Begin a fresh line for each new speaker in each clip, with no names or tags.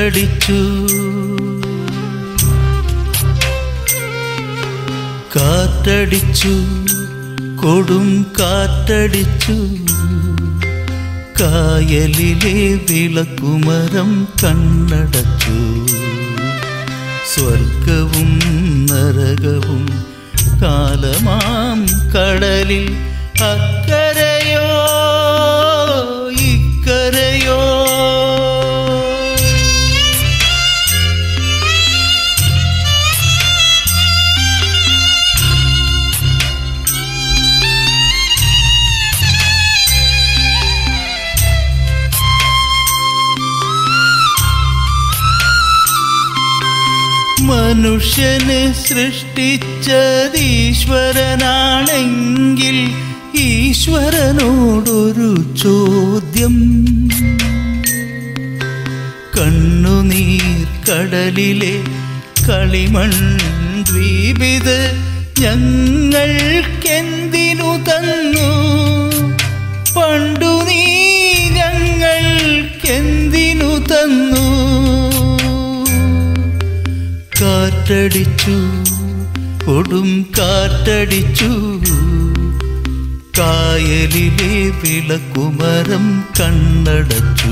കാറ്റടിച്ചു കാറ്റടിച്ചു കൊടും കാറ്റടിച്ചു കായലിലെ വിളക്കുമരം കണ്ണടച്ചു സ്വർഗവും നരകവും കാലമാം കടലിൽ അക്കരയോ ഇക്കരയോ മനുഷ്യനെ സൃഷ്ടിച്ചതീശ്വരനാണെങ്കിൽ ഈശ്വരനോടൊരു ചോദ്യം കണ്ണുനീർ കടലിലെ കളിമൺ ദ്വീപിത് ഞങ്ങൾക്കെന്തിനു തന്നു പണ്ടു നീ ഞങ്ങൾക്കെന്തിനു തന്നു കാറ്റടിച്ചു കൊടും കാറ്റടിച്ചു കായലിലെ വിളക്കുമരം കണ്ണടച്ചു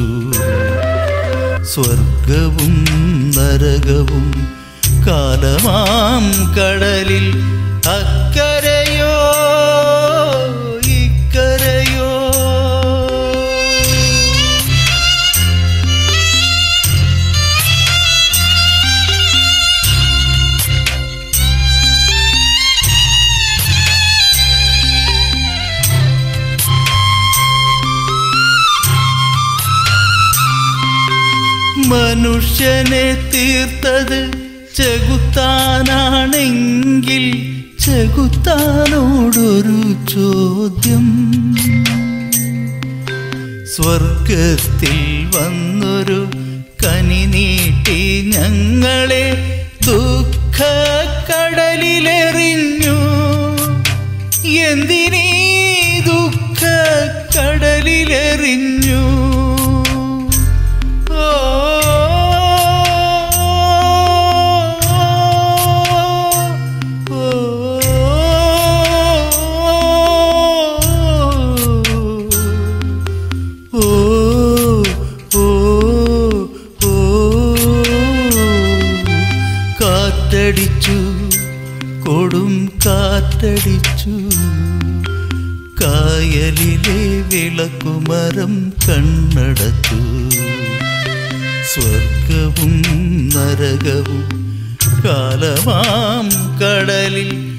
സ്വർഗവും നരകവും കാലമാം കടലിൽ അക്കരയോ ഇക്കരയോ മനുഷ്യനെ തീർത്തത് ചെകുത്താനാണെങ്കിൽ ചെകുത്താനോടൊരു ചോദ്യം സ്വർഗത്തിൽ വന്നൊരു കനി നീട്ടി ഞങ്ങളെ ദുഃഖ കടലിലെറിഞ്ഞു എന്തിനീ ദുഃഖ കടലിലെറിഞ്ഞു ഓ ഓ ഓ ഓ കാറ്റടിച്ചു കൊടും കാറ്റടിച്ചു കായലിലെ വിളക്കുമരം കണ്ണടച്ചു സ്വർഗവും നരകവും കാലമാം കടലിൽ